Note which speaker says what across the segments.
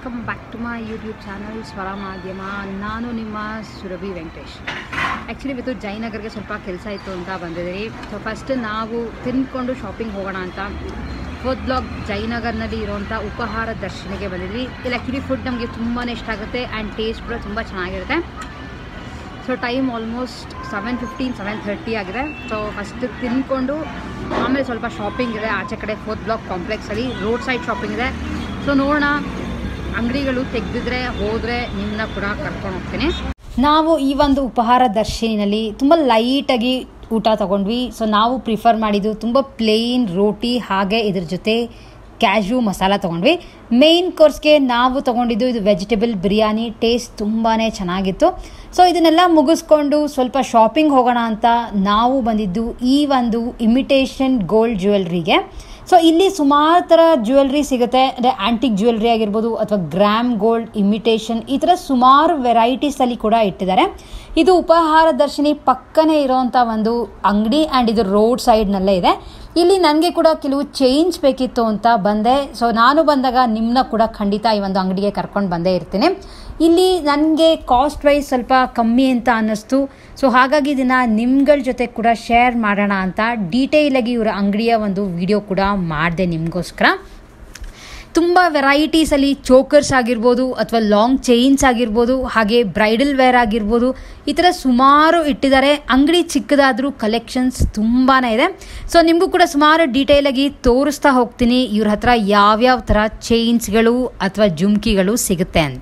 Speaker 1: welcome back to my YouTube channel Swara Madhyama ನಾನು ನಿಮ್ಮ Surabhi Venkatesh actually ಇವತ್ತು ಜಯನಗರ್ಗೆ ಸ್ವಲ್ಪ ಕೆಲಸ ಇತ್ತು ಅಂತ ಬಂದಿದ್ದೀರಿ ಸೊ ಫಸ್ಟ್ ನಾವು ತಿಂದ್ಕೊಂಡು ಶಾಪಿಂಗ್ ಹೋಗೋಣ ಅಂತ ಫೋರ್ತ್ ಬ್ಲಾಗ್ ಜಯನಗರ್ನಲ್ಲಿ ಇರುವಂಥ ಉಪಹಾರ ದರ್ಶನಿಗೆ ಬಂದಿದ್ವಿ ಇಲ್ಲಿ ಆ್ಯಕ್ಚುಲಿ ಫುಡ್ ನಮಗೆ ತುಂಬಾ ಇಷ್ಟ ಆಗುತ್ತೆ ಆ್ಯಂಡ್ ಟೇಸ್ಟ್ ಕೂಡ ತುಂಬ ಚೆನ್ನಾಗಿರುತ್ತೆ so time almost seven fifteen seven thirty ಆಗಿದೆ ಸೊ ಫಸ್ಟ್ ತಿಂದ್ಕೊಂಡು ಆಮೇಲೆ ಸ್ವಲ್ಪ ಶಾಪಿಂಗ್ ಇದೆ ಆಚೆ ಕಡೆ ಫೋರ್ತ್ ಬ್ಲಾಕ್ ಕಾಂಪ್ಲೆಕ್ಸಲ್ಲಿ ರೋಡ್ ಸೈಡ್ ಶಾಪಿಂಗ್ ಇದೆ ಸೊ ನೋಡೋಣ ಅಂಗಡಿಗಳು ತೆಗೆದಿದ್ರೆ ಹೋದರೆ ನಿಮ್ಮನ್ನ ಕೂಡ ಕರ್ಕೊಂಡು ಹೋಗ್ತೀನಿ ನಾವು ಈ ಒಂದು ಉಪಹಾರ ದರ್ಶಿನಿನಲ್ಲಿ ತುಂಬ ಲೈಟಾಗಿ ಊಟ ತಗೊಂಡ್ವಿ ಸೊ ನಾವು ಪ್ರಿಫರ್ ಮಾಡಿದ್ದು ತುಂಬ ಪ್ಲೇನ್ ರೋಟಿ ಹಾಗೆ ಇದ್ರ ಜೊತೆ ಕ್ಯಾಶು ಮಸಾಲ ತೊಗೊಂಡ್ವಿ ಮೇಯ್ನ್ ಕೋರ್ಸ್ಗೆ ನಾವು ತೊಗೊಂಡಿದ್ದು ಇದು ವೆಜಿಟೇಬಲ್ ಬಿರಿಯಾನಿ ಟೇಸ್ಟ್ ತುಂಬಾ ಚೆನ್ನಾಗಿತ್ತು ಸೊ ಇದನ್ನೆಲ್ಲ ಮುಗಿಸ್ಕೊಂಡು ಸ್ವಲ್ಪ ಶಾಪಿಂಗ್ ಹೋಗೋಣ ಅಂತ ನಾವು ಬಂದಿದ್ದು ಈ ಒಂದು ಇಮಿಟೇಷನ್ ಗೋಲ್ಡ್ ಜ್ಯುವೆಲ್ರಿಗೆ ಸೊ ಇಲ್ಲಿ ಸುಮಾರು ಥರ ಜ್ಯುವೆಲ್ರಿ ಸಿಗುತ್ತೆ ಅಂದರೆ ಆ್ಯಂಟಿಕ್ ಜ್ಯುವೆಲ್ರಿ ಆಗಿರ್ಬೋದು ಅಥವಾ ಗ್ರಾಮ್ ಗೋಲ್ಡ್ ಇಮಿಟೇಷನ್ ಈ ಥರ ಸುಮಾರು ವೆರೈಟೀಸಲ್ಲಿ ಕೂಡ ಇಟ್ಟಿದ್ದಾರೆ ಇದು ಉಪಹಾರ ದರ್ಶಿನಿ ಪಕ್ಕನೇ ಇರೋವಂಥ ಒಂದು ಅಂಗಡಿ ಆ್ಯಂಡ್ ಇದು ರೋಡ್ ಸೈಡ್ನಲ್ಲೇ ಇದೆ ಇಲ್ಲಿ ನನಗೆ ಕೂಡ ಕೆಲವು ಚೇಂಜ್ ಬೇಕಿತ್ತು ಅಂತ ಬಂದೆ ಸೊ ನಾನು ಬಂದಾಗ ನಿಮ್ಮನ್ನ ಕೂಡ ಖಂಡಿತ ಈ ಒಂದು ಅಂಗಡಿಗೆ ಕರ್ಕೊಂಡು ಬಂದೇ ಇರ್ತೀನಿ ಇಲ್ಲಿ ನನಗೆ ಕಾಸ್ಟ್ ವೈಸ್ ಸ್ವಲ್ಪ ಕಮ್ಮಿ ಅಂತ ಅನ್ನಿಸ್ತು ಸೊ ಹಾಗಾಗಿ ಇದನ್ನು ನಿಮ್ಗಳ ಜೊತೆ ಕೂಡ ಶೇರ್ ಮಾಡೋಣ ಅಂತ ಡೀಟೇಲಾಗಿ ಇವರ ಅಂಗಡಿಯ ಒಂದು ವಿಡಿಯೋ ಕೂಡ ಮಾಡಿದೆ ನಿಮಗೋಸ್ಕರ ತುಂಬ ವೆರೈಟೀಸಲ್ಲಿ ಚೋಕರ್ಸ್ ಆಗಿರ್ಬೋದು ಅಥವಾ ಲಾಂಗ್ ಚೈನ್ಸ್ ಆಗಿರ್ಬೋದು ಹಾಗೆ ಬ್ರೈಡಲ್ ವೇರ್ ಆಗಿರ್ಬೋದು ಈ ಥರ ಸುಮಾರು ಇಟ್ಟಿದ್ದಾರೆ ಅಂಗಡಿ ಚಿಕ್ಕದಾದರೂ ಕಲೆಕ್ಷನ್ಸ್ ತುಂಬಾ ಇದೆ ಸೊ ನಿಮಗೂ ಕೂಡ ಸುಮಾರು ಡೀಟೇಲಾಗಿ ತೋರಿಸ್ತಾ ಹೋಗ್ತೀನಿ ಇವ್ರ ಹತ್ರ ಯಾವ್ಯಾವ ಥರ ಚೈನ್ಸ್ಗಳು ಅಥವಾ ಜುಮ್ಕಿಗಳು ಸಿಗುತ್ತೆ ಅಂತ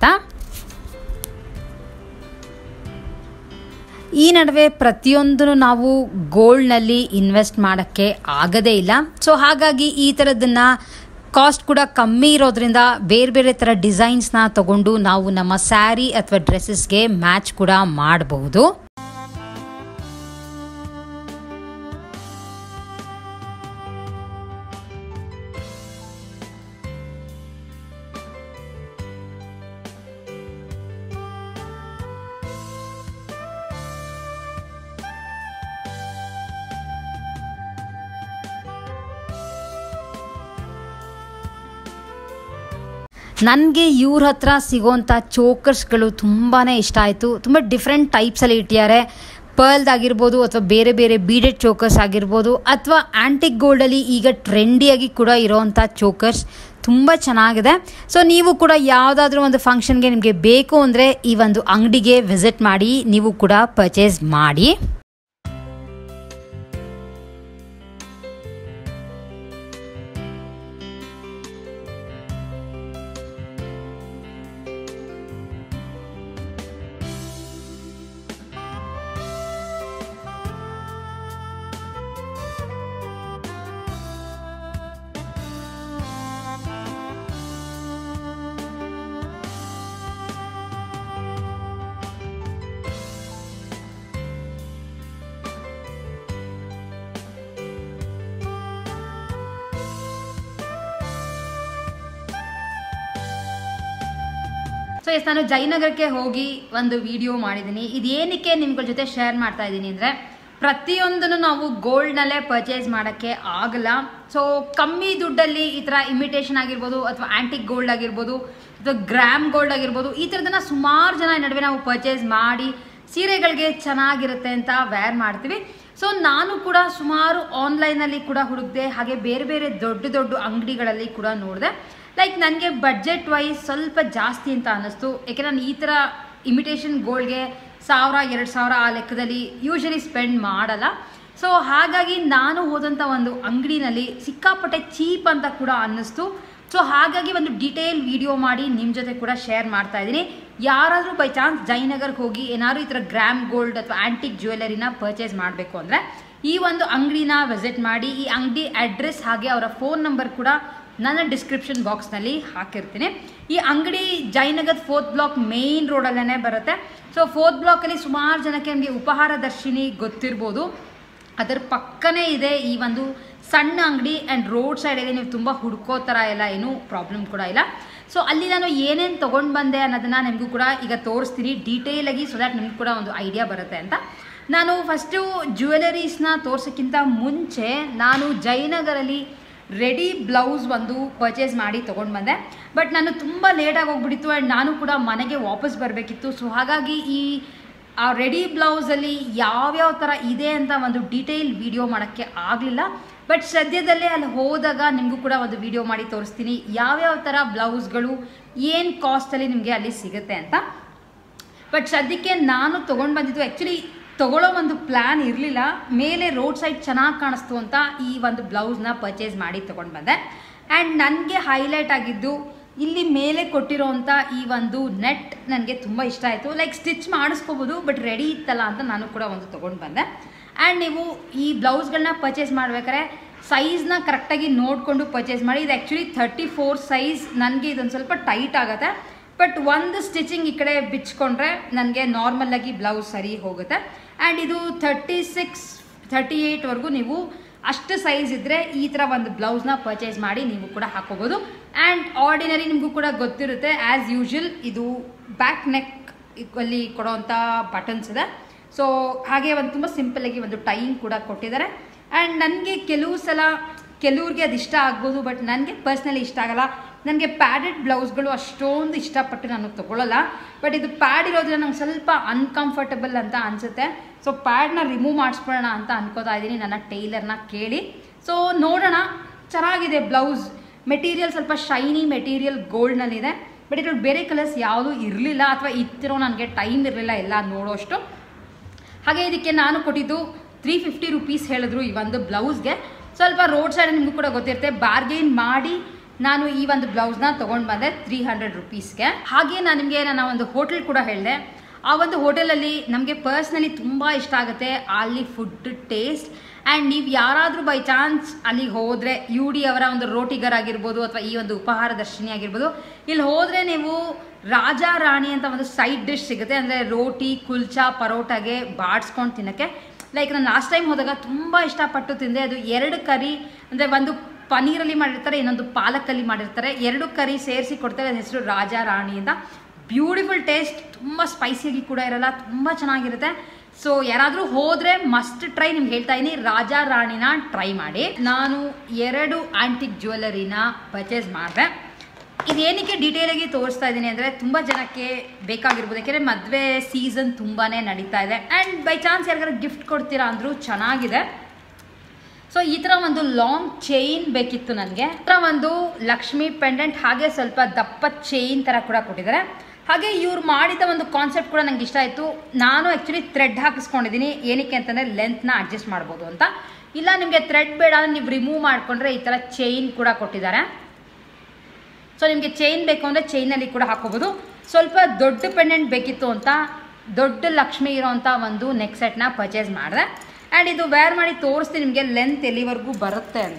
Speaker 1: ಈ ನಡುವೆ ಪ್ರತಿಯೊಂದನ್ನು ನಾವು ಗೋಲ್ಡ್ನಲ್ಲಿ ಇನ್ವೆಸ್ಟ್ ಮಾಡೋಕ್ಕೆ ಆಗದೇ ಇಲ್ಲ ಸೊ ಹಾಗಾಗಿ ಈ ಥರದನ್ನು ಕಾಸ್ಟ್ ಕೂಡ ಕಮ್ಮಿ ಇರೋದ್ರಿಂದ ಬೇರೆ ಬೇರೆ ಥರ ಡಿಸೈನ್ಸ್ನ ತಗೊಂಡು ನಾವು ನಮ್ಮ ಸ್ಯಾರಿ ಅಥವಾ ಡ್ರೆಸ್ಸಸ್ಗೆ ಮ್ಯಾಚ್ ಕೂಡ ಮಾಡಬಹುದು ನನಗೆ ಇವ್ರ ಹತ್ರ ಸಿಗೋಂಥ ಚೋಕರ್ಸ್ಗಳು ತುಂಬಾ ಇಷ್ಟ ಆಯಿತು ತುಂಬ ಡಿಫ್ರೆಂಟ್ ಟೈಪ್ಸಲ್ಲಿ ಇಟ್ಟಿದ್ದಾರೆ ಪರ್ಲ್ದಾಗಿರ್ಬೋದು ಅಥವಾ ಬೇರೆ ಬೇರೆ ಬೀಡೆಡ್ ಚೋಕರ್ಸ್ ಆಗಿರ್ಬೋದು ಅಥವಾ ಆ್ಯಂಟಿಕ್ ಗೋಲ್ಡಲ್ಲಿ ಈಗ ಟ್ರೆಂಡಿಯಾಗಿ ಕೂಡ ಇರೋವಂಥ ಚೋಕರ್ಸ್ ತುಂಬ ಚೆನ್ನಾಗಿದೆ ಸೊ ನೀವು ಕೂಡ ಯಾವುದಾದ್ರೂ ಒಂದು ಫಂಕ್ಷನ್ಗೆ ನಿಮಗೆ ಬೇಕು ಅಂದರೆ ಈ ಒಂದು ಅಂಗಡಿಗೆ ವಿಸಿಟ್ ಮಾಡಿ ನೀವು ಕೂಡ ಪರ್ಚೇಸ್ ಮಾಡಿ ಸೊ ಎಸ್ ನಾನು ಜಯನಗರಕ್ಕೆ ಹೋಗಿ ಒಂದು ವಿಡಿಯೋ ಮಾಡಿದ್ದೀನಿ ಇದೇನಕ್ಕೆ ನಿಮ್ಗಳ ಜೊತೆ ಶೇರ್ ಮಾಡ್ತಾ ಇದ್ದೀನಿ ಅಂದರೆ ಪ್ರತಿಯೊಂದನ್ನು ನಾವು ಗೋಲ್ಡ್ನಲ್ಲೇ ಪರ್ಚೇಸ್ ಮಾಡೋಕ್ಕೆ ಆಗಲ್ಲ ಸೊ ಕಮ್ಮಿ ದುಡ್ಡಲ್ಲಿ ಈ ಥರ ಇಮಿಟೇಷನ್ ಆಗಿರ್ಬೋದು ಅಥವಾ ಆ್ಯಂಟಿಕ್ ಗೋಲ್ಡ್ ಆಗಿರ್ಬೋದು ಅಥವಾ ಗ್ರಾಮ್ ಗೋಲ್ಡ್ ಆಗಿರ್ಬೋದು ಈ ಥರದನ್ನ ಸುಮಾರು ಜನ ಈ ನಡುವೆ ನಾವು ಪರ್ಚೇಸ್ ಮಾಡಿ ಸೀರೆಗಳಿಗೆ ಚೆನ್ನಾಗಿರುತ್ತೆ ಅಂತ ವೇರ್ ಮಾಡ್ತೀವಿ ಸೊ ನಾನು ಕೂಡ ಸುಮಾರು ಆನ್ಲೈನಲ್ಲಿ ಕೂಡ ಹುಡುಕಿದೆ ಹಾಗೆ ಬೇರೆ ಬೇರೆ ದೊಡ್ಡ ದೊಡ್ಡ ಅಂಗಡಿಗಳಲ್ಲಿ ಕೂಡ ನೋಡಿದೆ ಲೈಕ್ ನನಗೆ ಬಡ್ಜೆಟ್ ವೈಸ್ ಸ್ವಲ್ಪ ಜಾಸ್ತಿ ಅಂತ ಅನ್ನಿಸ್ತು ಯಾಕೆಂದರೆ ನಾನು ಈ ಥರ ಇಮಿಟೇಷನ್ ಗೋಲ್ಡ್ಗೆ ಸಾವಿರ ಎರಡು ಸಾವಿರ ಆ ಲೆಕ್ಕದಲ್ಲಿ ಯೂಶಲಿ ಸ್ಪೆಂಡ್ ಮಾಡಲ್ಲ ಸೊ ಹಾಗಾಗಿ ನಾನು ಹೋದಂಥ ಒಂದು ಅಂಗಡಿನಲ್ಲಿ ಸಿಕ್ಕಾಪಟ್ಟೆ ಚೀಪ್ ಅಂತ ಕೂಡ ಅನ್ನಿಸ್ತು ಸೊ ಹಾಗಾಗಿ ಒಂದು ಡಿಟೇಲ್ ವಿಡಿಯೋ ಮಾಡಿ ನಿಮ್ಮ ಜೊತೆ ಕೂಡ ಶೇರ್ ಮಾಡ್ತಾ ಇದ್ದೀನಿ ಯಾರಾದರೂ ಬೈ ಚಾನ್ಸ್ ಜಯನಗರ್ಗೆ ಹೋಗಿ ಏನಾದರೂ ಈ ಥರ ಗ್ರಾಮ್ ಗೋಲ್ಡ್ ಅಥವಾ ಆ್ಯಂಟಿಕ್ ಜ್ಯುವೆಲರಿನ ಪರ್ಚೇಸ್ ಮಾಡಬೇಕು ಅಂದರೆ ಈ ಒಂದು ಅಂಗಡಿನ ವಿಸಿಟ್ ಮಾಡಿ ಈ ಅಂಗಡಿ ಅಡ್ರೆಸ್ ಹಾಗೆ ಅವರ ಫೋನ್ ನಂಬರ್ ಕೂಡ ನನ್ನ ಡಿಸ್ಕ್ರಿಪ್ಷನ್ ಬಾಕ್ಸ್ನಲ್ಲಿ ಹಾಕಿರ್ತೀನಿ ಈ ಅಂಗಡಿ ಜಯನಗರ್ ಫೋರ್ತ್ ಬ್ಲಾಕ್ ಮೇಯ್ನ್ ರೋಡಲ್ಲೇ ಬರುತ್ತೆ ಸೊ ಫೋರ್ತ್ ಬ್ಲಾಕಲ್ಲಿ ಸುಮಾರು ಜನಕ್ಕೆ ನಮಗೆ ಉಪಹಾರ ದರ್ಶಿನಿ ಗೊತ್ತಿರ್ಬೋದು ಅದರ ಪಕ್ಕನೇ ಇದೆ ಈ ಒಂದು ಸಣ್ಣ ಅಂಗಡಿ ಆ್ಯಂಡ್ ರೋಡ್ ಸೈಡಲ್ಲಿ ನೀವು ತುಂಬ ಹುಡ್ಕೋ ಥರ ಎಲ್ಲ ಏನೂ ಪ್ರಾಬ್ಲಮ್ ಕೂಡ ಇಲ್ಲ ಸೊ ಅಲ್ಲಿ ನಾನು ಏನೇನು ತೊಗೊಂಡು ಬಂದೆ ಅನ್ನೋದನ್ನು ನಿಮಗೂ ಕೂಡ ಈಗ ತೋರಿಸ್ತೀನಿ ಡೀಟೇಲಾಗಿ ಸೊ ದ್ಯಾಟ್ ನಿಮ್ಗೆ ಕೂಡ ಒಂದು ಐಡಿಯಾ ಬರುತ್ತೆ ಅಂತ ನಾನು ಫಸ್ಟು ಜ್ಯುವೆಲರೀಸ್ನ ತೋರ್ಸೋಕ್ಕಿಂತ ಮುಂಚೆ ನಾನು ಜಯನಗರಲ್ಲಿ ರೆಡಿ ಬ್ಲೌಸ್ ಒಂದು ಪರ್ಚೇಸ್ ಮಾಡಿ ತೊಗೊಂಡು ಬಂದೆ ಬಟ್ ನಾನು ತುಂಬ ಲೇಟಾಗಿ ಹೋಗ್ಬಿಟ್ಟಿತ್ತು ಆ್ಯಂಡ್ ನಾನು ಕೂಡ ಮನೆಗೆ ವಾಪಸ್ ಬರಬೇಕಿತ್ತು ಸೊ ಹಾಗಾಗಿ ಈ ಆ ರೆಡಿ ಬ್ಲೌಸಲ್ಲಿ ಯಾವ್ಯಾವ ಥರ ಇದೆ ಅಂತ ಒಂದು ಡೀಟೇಲ್ ವಿಡಿಯೋ ಮಾಡೋಕ್ಕೆ ಆಗಲಿಲ್ಲ ಬಟ್ ಸದ್ಯದಲ್ಲೇ ಅಲ್ಲಿ ಹೋದಾಗ ನಿಮಗೂ ಕೂಡ ಒಂದು ವಿಡಿಯೋ ಮಾಡಿ ತೋರಿಸ್ತೀನಿ ಯಾವ್ಯಾವ ಥರ ಬ್ಲೌಸ್ಗಳು ಏನು ಕಾಸ್ಟಲ್ಲಿ ನಿಮಗೆ ಅಲ್ಲಿ ಸಿಗುತ್ತೆ ಅಂತ ಬಟ್ ಸದ್ಯಕ್ಕೆ ನಾನು ತೊಗೊಂಡು ಬಂದಿದ್ದು ಆ್ಯಕ್ಚುಲಿ ತೊಗೊಳ್ಳೋ ಒಂದು ಪ್ಲ್ಯಾನ್ ಇರಲಿಲ್ಲ ಮೇಲೆ ರೋಡ್ ಸೈಡ್ ಚೆನ್ನಾಗಿ ಕಾಣಿಸ್ತು ಅಂತ ಈ ಒಂದು ಬ್ಲೌಸ್ನ ಪರ್ಚೇಸ್ ಮಾಡಿ ತೊಗೊಂಡು ಬಂದೆ ಆ್ಯಂಡ್ ನನಗೆ ಹೈಲೈಟ್ ಆಗಿದ್ದು ಇಲ್ಲಿ ಮೇಲೆ ಕೊಟ್ಟಿರೋವಂಥ ಈ ಒಂದು ನೆಟ್ ನನಗೆ ತುಂಬ ಇಷ್ಟ ಆಯಿತು ಲೈಕ್ ಸ್ಟಿಚ್ ಮಾಡಿಸ್ಕೋಬೋದು ಬಟ್ ರೆಡಿ ಇತ್ತಲ್ಲ ಅಂತ ನಾನು ಕೂಡ ಒಂದು ತೊಗೊಂಡು ಬಂದೆ ಆ್ಯಂಡ್ ನೀವು ಈ ಬ್ಲೌಸ್ಗಳನ್ನ ಪರ್ಚೇಸ್ ಮಾಡ್ಬೇಕಾದ್ರೆ ಸೈಜ್ನ ಕರೆಕ್ಟಾಗಿ ನೋಡಿಕೊಂಡು ಪರ್ಚೇಸ್ ಮಾಡಿ ಇದು ಆ್ಯಕ್ಚುಲಿ ಥರ್ಟಿ ಫೋರ್ ಸೈಜ್ ನನಗೆ ಇದೊಂದು ಸ್ವಲ್ಪ ಟೈಟ್ ಆಗುತ್ತೆ ಬಟ್ ಒಂದು ಸ್ಟಿಚಿಂಗ್ ಈ ಕಡೆ ಬಿಚ್ಕೊಂಡ್ರೆ ನನಗೆ ನಾರ್ಮಲಾಗಿ ಬ್ಲೌಸ್ ಸರಿ ಹೋಗುತ್ತೆ ಆ್ಯಂಡ್ ಇದು ಥರ್ಟಿ ಸಿಕ್ಸ್ ಥರ್ಟಿ ಏಯ್ಟ್ವರೆಗೂ ನೀವು ಅಷ್ಟು ಸೈಜ್ ಇದ್ದರೆ ಈ ಥರ ಒಂದು ಬ್ಲೌಸ್ನ ಪರ್ಚೇಸ್ ಮಾಡಿ ನೀವು ಕೂಡ ಹಾಕೋಬೋದು ಆ್ಯಂಡ್ ಆರ್ಡಿನರಿ ನಿಮಗೂ ಕೂಡ ಗೊತ್ತಿರುತ್ತೆ ಆ್ಯಸ್ ಯೂಶುವಲ್ ಇದು ಬ್ಯಾಕ್ ನೆಕ್ ಅಲ್ಲಿ ಕೊಡೋವಂಥ ಬಟನ್ಸ್ ಇದೆ ಸೊ ಹಾಗೆ ಒಂದು ತುಂಬ ಸಿಂಪಲಾಗಿ ಒಂದು ಟೈಮ್ ಕೂಡ ಕೊಟ್ಟಿದ್ದಾರೆ ಆ್ಯಂಡ್ ನನಗೆ ಕೆಲವು ಸಲ ಕೆಲವ್ರಿಗೆ ಅದು ಇಷ್ಟ ಆಗ್ಬೋದು ಬಟ್ ನನಗೆ ಪರ್ಸ್ನಲಿ ಇಷ್ಟ ಆಗಲ್ಲ ನನಗೆ ಪ್ಯಾಡೆಡ್ ಬ್ಲೌಸ್ಗಳು ಅಷ್ಟೊಂದು ಇಷ್ಟಪಟ್ಟು ನಾನು ತೊಗೊಳ್ಳಲ್ಲ ಬಟ್ ಇದು ಪ್ಯಾಡ್ ಇರೋದ್ರಿಂದ ನಂಗೆ ಸ್ವಲ್ಪ ಅನ್ಕಂಫರ್ಟಬಲ್ ಅಂತ ಅನಿಸುತ್ತೆ ಸೊ ಪ್ಯಾಡ್ನ ರಿಮೂವ್ ಮಾಡಿಸ್ಬಿಡೋಣ ಅಂತ ಅನ್ಕೋತಾ ಇದ್ದೀನಿ ನನ್ನ ಟೈಲರ್ನ ಕೇಳಿ ಸೊ ನೋಡೋಣ ಚೆನ್ನಾಗಿದೆ ಬ್ಲೌಸ್ ಮೆಟೀರಿಯಲ್ ಸ್ವಲ್ಪ ಶೈನಿ ಮೆಟೀರಿಯಲ್ ಗೋಲ್ಡ್ನಲ್ಲಿದೆ ಬಟ್ ಇದ್ರಲ್ಲಿ ಬೇರೆ ಕಲರ್ಸ್ ಯಾವುದೂ ಇರಲಿಲ್ಲ ಅಥವಾ ಇತ್ತಿರೋ ನನಗೆ ಟೈಮ್ ಇರಲಿಲ್ಲ ಎಲ್ಲ ನೋಡೋಷ್ಟು ಹಾಗೆ ಇದಕ್ಕೆ ನಾನು ಕೊಟ್ಟಿದ್ದು ತ್ರೀ ಫಿಫ್ಟಿ ರುಪೀಸ್ ಹೇಳಿದ್ರು ಈ ಒಂದು ಬ್ಲೌಸ್ಗೆ ಸ್ವಲ್ಪ ರೋಡ್ ಸೈಡ್ ನಿಮಗೂ ಕೂಡ ಗೊತ್ತಿರುತ್ತೆ ಬಾರ್ಗೇನ್ ಮಾಡಿ ನಾನು ಈ ಒಂದು ಬ್ಲೌಸ್ನ ತೊಗೊಂಡು ಬಂದೆ ತ್ರೀ ಹಂಡ್ರೆಡ್ ರುಪೀಸ್ಗೆ ಹಾಗೆ ನಾನು ನಿಮಗೆ ನನ್ನ ಒಂದು ಹೋಟೆಲ್ ಕೂಡ ಹೇಳಿದೆ ಆ ಒಂದು ಹೋಟೆಲಲ್ಲಿ ನಮಗೆ ಪರ್ಸ್ನಲಿ ತುಂಬ ಇಷ್ಟ ಆಗುತ್ತೆ ಅಲ್ಲಿ ಫುಡ್ ಟೇಸ್ಟ್ ಆ್ಯಂಡ್ ನೀವು ಯಾರಾದರೂ ಬೈ ಚಾನ್ಸ್ ಅಲ್ಲಿಗೆ ಹೋದರೆ ಯು ಡಿ ಅವರ ಒಂದು ರೋಟಿಗರ್ ಆಗಿರ್ಬೋದು ಅಥವಾ ಈ ಒಂದು ಉಪಹಾರ ದರ್ಶಿನಿ ಆಗಿರ್ಬೋದು ಇಲ್ಲಿ ಹೋದರೆ ನೀವು ರಾಜ ರಾಣಿ ಅಂತ ಒಂದು ಸೈಡ್ ಡಿಶ್ ಸಿಗುತ್ತೆ ಅಂದರೆ ರೋಟಿ ಕುಲ್ಚಾ ಪರೋಟಾಗೆ ಬಾಡಿಸ್ಕೊಂಡು ತಿನ್ನೋಕ್ಕೆ ಲೈಕ್ ನಾನು ಲಾಸ್ಟ್ ಟೈಮ್ ಹೋದಾಗ ತುಂಬ ಇಷ್ಟಪಟ್ಟು ತಿಂದೆ ಅದು ಎರಡು ಕರಿ ಅಂದರೆ ಒಂದು ಪನೀರಲ್ಲಿ ಮಾಡಿರ್ತಾರೆ ಇನ್ನೊಂದು ಪಾಲಕಲ್ಲಿ ಮಾಡಿರ್ತಾರೆ ಎರಡು ಕರಿ ಸೇರಿಸಿ ಕೊಡ್ತಾರೆ ಅದ್ರ ಹೆಸರು ರಾಜ ರಾಣಿ ಅಂತ ಬ್ಯೂಟಿಫುಲ್ ಟೇಸ್ಟ್ ತುಂಬ ಸ್ಪೈಸಿಯಾಗಿ ಕೂಡ ಇರಲ್ಲ ತುಂಬ ಚೆನ್ನಾಗಿರುತ್ತೆ ಸೊ ಯಾರಾದರೂ ಹೋದರೆ ಮಸ್ಟ್ ಟ್ರೈ ನಿಮ್ಗೆ ಹೇಳ್ತಾ ಇದ್ದೀನಿ ರಾಜ ರಾಣಿನ ಟ್ರೈ ಮಾಡಿ ನಾನು ಎರಡು ಆಂಟಿಕ್ ಜ್ಯುವೆಲರಿನ ಪರ್ಚೇಸ್ ಮಾಡಿದೆ ಇದೇನಕ್ಕೆ ಡೀಟೇಲಾಗಿ ತೋರಿಸ್ತಾ ಇದ್ದೀನಿ ಅಂದರೆ ತುಂಬ ಜನಕ್ಕೆ ಬೇಕಾಗಿರ್ಬೋದು ಯಾಕೆಂದರೆ ಮದುವೆ ಸೀಸನ್ ತುಂಬಾ ನಡೀತಾ ಇದೆ ಆ್ಯಂಡ್ ಬೈ ಚಾನ್ಸ್ ಯಾರಿಗಾರು ಗಿಫ್ಟ್ ಕೊಡ್ತೀರಾ ಅಂದರೂ ಚೆನ್ನಾಗಿದೆ ಸೊ ಈ ಥರ ಒಂದು ಲಾಂಗ್ ಚೈನ್ ಬೇಕಿತ್ತು ನನಗೆ ಈ ಥರ ಒಂದು ಲಕ್ಷ್ಮಿ ಪೆಂಡೆಂಟ್ ಹಾಗೆ ಸ್ವಲ್ಪ ದಪ್ಪ ಚೈನ್ ಥರ ಕೂಡ ಕೊಟ್ಟಿದ್ದಾರೆ ಹಾಗೆ ಇವ್ರು ಮಾಡಿದ ಒಂದು ಕಾನ್ಸೆಪ್ಟ್ ಕೂಡ ನಂಗೆ ಇಷ್ಟ ಆಯಿತು ನಾನು ಆ್ಯಕ್ಚುಲಿ ಥ್ರೆಡ್ ಹಾಕಿಸ್ಕೊಂಡಿದ್ದೀನಿ ಏನಕ್ಕೆ ಅಂತಂದರೆ ಲೆಂತ್ನ ಅಡ್ಜಸ್ಟ್ ಮಾಡ್ಬೋದು ಅಂತ ಇಲ್ಲ ನಿಮಗೆ ಥ್ರೆಡ್ ಬೇಡ ಅಂದ್ರೆ ನೀವು ರಿಮೂವ್ ಮಾಡಿಕೊಂಡ್ರೆ ಈ ಥರ ಚೈನ್ ಕೂಡ ಕೊಟ್ಟಿದ್ದಾರೆ ಸೊ ನಿಮಗೆ ಚೈನ್ ಬೇಕು ಅಂದರೆ ಚೈನಲ್ಲಿ ಕೂಡ ಹಾಕೋಬೋದು ಸ್ವಲ್ಪ ದೊಡ್ಡ ಪೆಂಡೆಂಟ್ ಬೇಕಿತ್ತು ಅಂತ ದೊಡ್ಡ ಲಕ್ಷ್ಮಿ ಇರೋವಂಥ ಒಂದು ನೆಕ್ ಸೆಟ್ನ ಪರ್ಚೇಸ್ ಮಾಡಿದೆ ಆ್ಯಂಡ್ ಇದು ವೇರ್ ಮಾಡಿ ತೋರಿಸ್ತೀನಿ ನಿಮಗೆ ಲೆಂತ್ ಎಲ್ಲಿವರೆಗೂ ಬರುತ್ತೆ ಅಂತ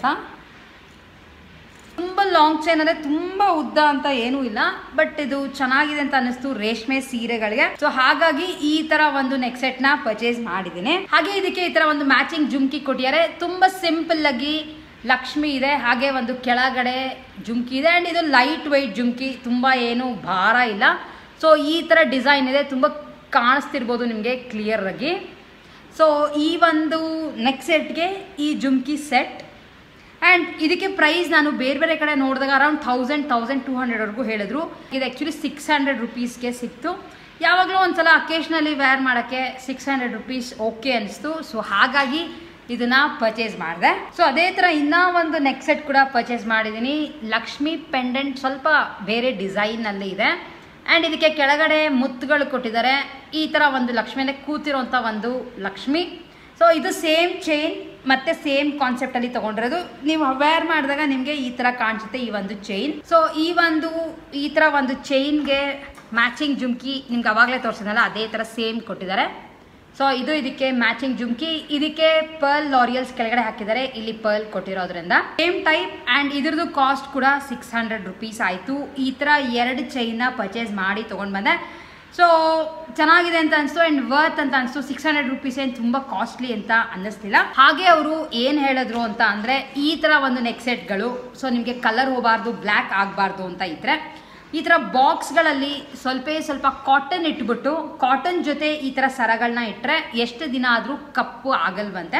Speaker 1: ತುಂಬ ಲಾಂಗ್ ಚೈನ್ ಅಂದರೆ ತುಂಬ ಉದ್ದ ಅಂತ ಏನೂ ಇಲ್ಲ ಬಟ್ ಇದು ಚೆನ್ನಾಗಿದೆ ಅಂತ ಅನ್ನಿಸ್ತು ರೇಷ್ಮೆ ಸೀರೆಗಳಿಗೆ ಸೊ ಹಾಗಾಗಿ ಈ ತರ ಒಂದು ನೆಕ್ ಸೆಟ್ ನ ಪರ್ಚೇಸ್ ಮಾಡಿದ್ದೀನಿ ಹಾಗೆ ಇದಕ್ಕೆ ಈ ತರ ಒಂದು ಮ್ಯಾಚಿಂಗ್ ಜುಮ್ಕಿ ಕೊಟ್ಟಿದ್ದಾರೆ ತುಂಬಾ ಸಿಂಪಲ್ ಆಗಿ ಲಕ್ಷ್ಮಿ ಇದೆ ಹಾಗೆ ಒಂದು ಕೆಳಗಡೆ ಜುಮ್ಕಿ ಇದೆ ಆ್ಯಂಡ್ ಇದು ಲೈಟ್ ವೈಟ್ ಜುಮ್ಕಿ ತುಂಬ ಏನು ಭಾರ ಇಲ್ಲ ಸೊ ಈ ಥರ ಡಿಸೈನ್ ಇದೆ ತುಂಬ ಕಾಣಿಸ್ತಿರ್ಬೋದು ನಿಮಗೆ ಕ್ಲಿಯರ್ ಆಗಿ ಸೊ ಈ ಒಂದು ನೆಕ್ ಸೆಟ್ಗೆ ಈ ಜುಮ್ಕಿ ಸೆಟ್ ಆ್ಯಂಡ್ ಇದಕ್ಕೆ ಪ್ರೈಸ್ ನಾನು ಬೇರೆ ಬೇರೆ ಕಡೆ ನೋಡಿದಾಗ ಅರೌಂಡ್ ತೌಸಂಡ್ ತೌಸಂಡ್ ಟೂ ಹಂಡ್ರೆಡ್ವರೆಗೂ ಹೇಳಿದ್ರು ಇದು ಆ್ಯಕ್ಚುಲಿ ಸಿಕ್ಸ್ ಹಂಡ್ರೆಡ್ ರುಪೀಸ್ಗೆ ಸಿಕ್ತು ಯಾವಾಗಲೂ ಒಂದ್ಸಲ ಅಕೇಶ್ನಲಿ ವೇರ್ ಮಾಡೋಕ್ಕೆ ಸಿಕ್ಸ್ ಹಂಡ್ರೆಡ್ ರುಪೀಸ್ ಓಕೆ ಅನಿಸ್ತು ಸೊ ಹಾಗಾಗಿ ಇದನ್ನ ಪರ್ಚೇಸ್ ಮಾಡಿದೆ ಸೊ ಅದೇ ಥರ ಇನ್ನೂ ಒಂದು ನೆಕ್ ಸೆಟ್ ಕೂಡ ಪರ್ಚೇಸ್ ಮಾಡಿದ್ದೀನಿ ಲಕ್ಷ್ಮಿ ಪೆಂಡೆಂಟ್ ಸ್ವಲ್ಪ ಬೇರೆ ಡಿಸೈನಲ್ಲಿ ಇದೆ ಆ್ಯಂಡ್ ಇದಕ್ಕೆ ಕೆಳಗಡೆ ಮುತ್ತುಗಳು ಕೊಟ್ಟಿದ್ದಾರೆ ಈ ಥರ ಒಂದು ಲಕ್ಷ್ಮಿಯಲ್ಲೇ ಕೂತಿರೋಂಥ ಒಂದು ಲಕ್ಷ್ಮಿ ಸೊ ಇದು ಸೇಮ್ ಚೈನ್ ಮತ್ತೆ ಸೇಮ್ ಕಾನ್ಸೆಪ್ಟ್ ಅಲ್ಲಿ ತಗೊಂಡಿರೋದು ನೀವು ವೇರ್ ಮಾಡಿದಾಗ ನಿಮಗೆ ಈ ತರ ಕಾಣಿಸುತ್ತೆ ಈ ಒಂದು ಚೈನ್ ಸೊ ಈ ಒಂದು ಈ ತರ ಒಂದು ಚೈನ್ಗೆ ಮ್ಯಾಚಿಂಗ್ ಜುಮ್ಕಿ ನಿಮ್ಗೆ ಅವಾಗಲೇ ತೋರಿಸಿದ್ನಲ್ಲ ಅದೇ ತರ ಸೇಮ್ ಕೊಟ್ಟಿದ್ದಾರೆ ಸೊ ಇದು ಇದಕ್ಕೆ ಮ್ಯಾಚಿಂಗ್ ಜುಮ್ಕಿ ಇದಕ್ಕೆ ಪರ್ಲ್ ಲಾರಿಯಲ್ಸ್ ಕೆಳಗಡೆ ಹಾಕಿದ್ದಾರೆ ಇಲ್ಲಿ ಪರ್ಲ್ ಕೊಟ್ಟಿರೋದ್ರಿಂದ ಸೇಮ್ ಟೈಪ್ ಆ್ಯಂಡ್ ಇದ್ರದ್ದು ಕಾಸ್ಟ್ ಕೂಡ ಸಿಕ್ಸ್ ಹಂಡ್ರೆಡ್ ರುಪೀಸ್ ಆಯಿತು ಈ ಥರ ಎರಡು ಚೈನ್ನ ಪರ್ಚೇಸ್ ಮಾಡಿ ತೊಗೊಂಡು ಬಂದೆ ಸೊ ಚೆನ್ನಾಗಿದೆ ಅಂತ ಅನಿಸ್ತು ಆ್ಯಂಡ್ ವರ್ತ್ ಅಂತ ಅನಿಸ್ತು ಸಿಕ್ಸ್ ಹಂಡ್ರೆಡ್ ರುಪೀಸ್ ಏನು ತುಂಬ ಕಾಸ್ಟ್ಲಿ ಅಂತ ಅನ್ನಿಸ್ತಿಲ್ಲ ಹಾಗೆ ಅವರು ಏನು ಹೇಳಿದ್ರು ಅಂತ ಅಂದರೆ ಈ ಥರ ಒಂದು ನೆಕ್ ಸೆಟ್ಗಳು ಸೊ ನಿಮಗೆ ಕಲರ್ ಹೋಗಬಾರ್ದು ಬ್ಲ್ಯಾಕ್ ಆಗಬಾರ್ದು ಅಂತ ಇದ್ದರೆ ಈ ಥರ ಬಾಕ್ಸ್ಗಳಲ್ಲಿ ಸ್ವಲ್ಪ ಸ್ವಲ್ಪ ಕಾಟನ್ ಇಟ್ಬಿಟ್ಟು ಕಾಟನ್ ಜೊತೆ ಈ ಥರ ಸರಗಳನ್ನ ಇಟ್ಟರೆ ಎಷ್ಟು ದಿನ ಆದರೂ ಕಪ್ಪು ಆಗಲ್ವಂತೆ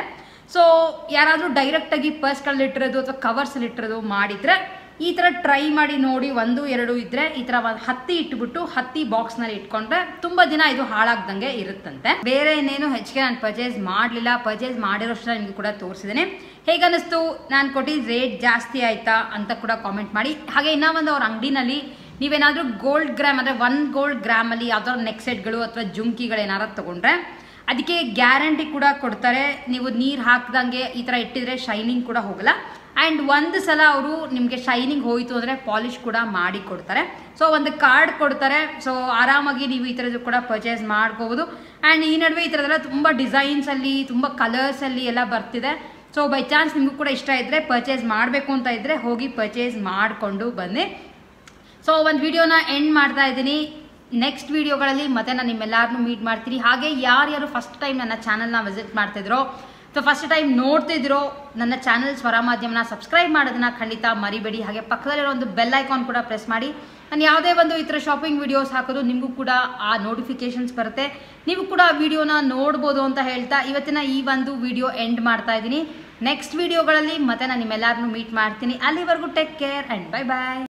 Speaker 1: ಸೊ ಯಾರಾದರೂ ಡೈರೆಕ್ಟಾಗಿ ಪರ್ಸ್ಗಳಲ್ಲಿಟ್ಟಿರೋದು ಅಥವಾ ಕವರ್ಸಲ್ಲಿಟ್ಟಿರೋದು ಮಾಡಿದರೆ ಈ ಥರ ಟ್ರೈ ಮಾಡಿ ನೋಡಿ ಒಂದು ಎರಡು ಇದ್ದರೆ ಈ ಥರ ಒಂದು ಹತ್ತಿ ಇಟ್ಬಿಟ್ಟು ಹತ್ತಿ ಬಾಕ್ಸ್ನಲ್ಲಿ ಇಟ್ಕೊಂಡ್ರೆ ತುಂಬ ದಿನ ಇದು ಹಾಳಾಗ್ದಂಗೆ ಇರುತ್ತಂತೆ ಬೇರೆ ಏನೇನು ಹೆಚ್ಚಿಗೆ ನಾನು ಪರ್ಚೇಸ್ ಮಾಡಲಿಲ್ಲ ಪರ್ಚೇಸ್ ಮಾಡಿರೋಷ್ಟು ನಿಮಗೆ ಕೂಡ ತೋರಿಸಿದ್ದೇನೆ ಹೇಗನ್ನಿಸ್ತು ನಾನು ಕೊಟ್ಟಿದ್ದು ರೇಟ್ ಜಾಸ್ತಿ ಆಯ್ತಾ ಅಂತ ಕೂಡ ಕಾಮೆಂಟ್ ಮಾಡಿ ಹಾಗೆ ಇನ್ನೂ ಒಂದು ಅವ್ರ ಅಂಗಡಿನಲ್ಲಿ ನೀವೇನಾದರೂ ಗೋಲ್ಡ್ ಗ್ರಾಮ್ ಅಂದರೆ ಒನ್ ಗೋಲ್ಡ್ ಗ್ರಾಮಲ್ಲಿ ಯಾವ್ದಾದ್ರು ನೆಕ್ ಸೆಟ್ಗಳು ಅಥವಾ ಜುಮ್ಕಿಗಳು ಏನಾರು ತೊಗೊಂಡ್ರೆ ಅದಕ್ಕೆ ಗ್ಯಾರಂಟಿ ಕೂಡ ಕೊಡ್ತಾರೆ ನೀವು ನೀರು ಹಾಕ್ದಂಗೆ ಈ ಥರ ಇಟ್ಟಿದ್ರೆ ಶೈನಿಂಗ್ ಕೂಡ ಹೋಗಲ್ಲ ಆ್ಯಂಡ್ ಒಂದು ಸಲ ಅವರು ನಿಮಗೆ ಶೈನಿಂಗ್ ಹೋಯಿತು ಅಂದರೆ ಪಾಲಿಶ್ ಕೂಡ ಮಾಡಿ ಕೊಡ್ತಾರೆ ಸೊ ಒಂದು ಕಾರ್ಡ್ ಕೊಡ್ತಾರೆ ಸೊ ಆರಾಮಾಗಿ ನೀವು ಈ ಥರದ್ದು ಕೂಡ ಪರ್ಚೇಸ್ ಮಾಡ್ಕೋಬೋದು ಆ್ಯಂಡ್ ಈ ನಡುವೆ ಈ ಥರದೆಲ್ಲ ತುಂಬ ಡಿಸೈನ್ಸಲ್ಲಿ ತುಂಬ ಕಲರ್ಸಲ್ಲಿ ಎಲ್ಲ ಬರ್ತಿದೆ ಸೊ ಬೈ ಚಾನ್ಸ್ ನಿಮಗೂ ಕೂಡ ಇಷ್ಟ ಇದ್ದರೆ ಪರ್ಚೇಸ್ ಮಾಡಬೇಕು ಅಂತ ಇದ್ದರೆ ಹೋಗಿ ಪರ್ಚೇಸ್ ಮಾಡಿಕೊಂಡು ಬನ್ನಿ ಸೊ ಒಂದು ವಿಡಿಯೋನ ಎಂಡ್ ಮಾಡ್ತಾ ಇದ್ದೀನಿ ನೆಕ್ಸ್ಟ್ ವಿಡಿಯೋಗಳಲ್ಲಿ ಮತ್ತೆ ನಾನು ನಿಮ್ಮೆಲ್ಲರನ್ನೂ ಮೀಟ್ ಮಾಡ್ತೀನಿ ಹಾಗೆ ಯಾರ್ಯಾರು ಫಸ್ಟ್ ಟೈಮ್ ನನ್ನ ಚಾನಲ್ನ ವಿಸಿಟ್ ಮಾಡ್ತಿದ್ರೋ ಸೊ ಫಸ್ಟ್ ಟೈಮ್ ನೋಡ್ತಿದ್ರೋ ನನ್ನ ಚಾನಲ್ ಸ್ವರ ಮಾಧ್ಯಮನ ಸಬ್ಸ್ಕ್ರೈಬ್ ಮಾಡೋದನ್ನ ಖಂಡಿತ ಮರಿಬೇಡಿ ಹಾಗೆ ಪಕ್ಕದಲ್ಲಿರೋ ಒಂದು ಬೆಲ್ ಐಕಾನ್ ಕೂಡ ಪ್ರೆಸ್ ಮಾಡಿ ನಾನು ಯಾವುದೇ ಒಂದು ಈ ಥರ ಶಾಪಿಂಗ್ ವಿಡಿಯೋಸ್ ಹಾಕೋದು ನಿಮಗೂ ಕೂಡ ಆ ನೋಟಿಫಿಕೇಶನ್ಸ್ ಬರುತ್ತೆ ನೀವು ಕೂಡ ಆ ವಿಡಿಯೋನ ನೋಡ್ಬೋದು ಅಂತ ಹೇಳ್ತಾ ಇವತ್ತಿನ ಈ ಒಂದು ವಿಡಿಯೋ ಎಂಡ್ ಮಾಡ್ತಾ ಇದ್ದೀನಿ ನೆಕ್ಸ್ಟ್ ವಿಡಿಯೋಗಳಲ್ಲಿ ಮತ್ತೆ ನಾನು ನಿಮ್ಮೆಲ್ಲರನ್ನೂ ಮೀಟ್ ಮಾಡ್ತೀನಿ ಅಲ್ಲಿವರೆಗೂ take care and bye bye